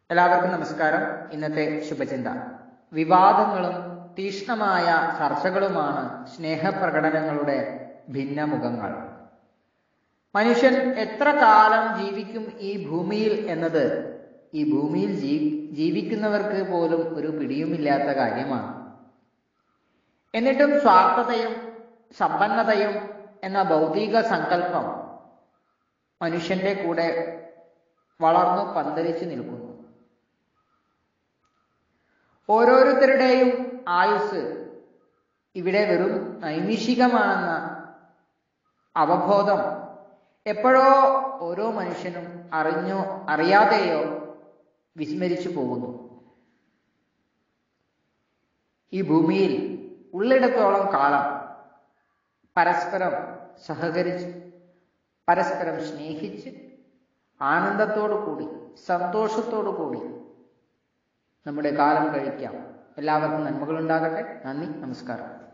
എല്ലാവർക്കും നമസ്കാരം ഇന്നത്തെ ശുഭചിന്ത വിവാദങ്ങളും തീക്ഷ്ണമായ ചർച്ചകളുമാണ് സ്നേഹപ്രകടനങ്ങളുടെ ഭിന്നമുഖങ്ങൾ മനുഷ്യൻ എത്ര കാലം ജീവിക്കും ഈ ഭൂമിയിൽ എന്നത് ഈ ഭൂമിയിൽ ജീ ജീവിക്കുന്നവർക്ക് പോലും ഒരു പിടിയുമില്ലാത്ത കാര്യമാണ് എന്നിട്ടും സ്വാർത്ഥതയും സമ്പന്നതയും എന്ന ഭൗതിക സങ്കല്പം മനുഷ്യന്റെ കൂടെ വളർന്നു പന്തലിച്ചു നിൽക്കുന്നു ഓരോരുത്തരുടെയും ആയുസ് ഇവിടെ വെറും നൈമിഷികമാണെന്ന അവബോധം എപ്പോഴോ ഓരോ മനുഷ്യനും അറിഞ്ഞോ അറിയാതെയോ വിസ്മരിച്ചു പോകുന്നു ഈ ഭൂമിയിൽ ഉള്ളിടത്തോളം കാലം പരസ്പരം സഹകരിച്ച് പരസ്പരം സ്നേഹിച്ച് ആനന്ദത്തോടു കൂടി സന്തോഷത്തോടു കൂടി നമ്മുടെ കാലം കഴിക്കാം എല്ലാവർക്കും നന്മകൾ ഉണ്ടാകട്ടെ നന്ദി നമസ്കാരം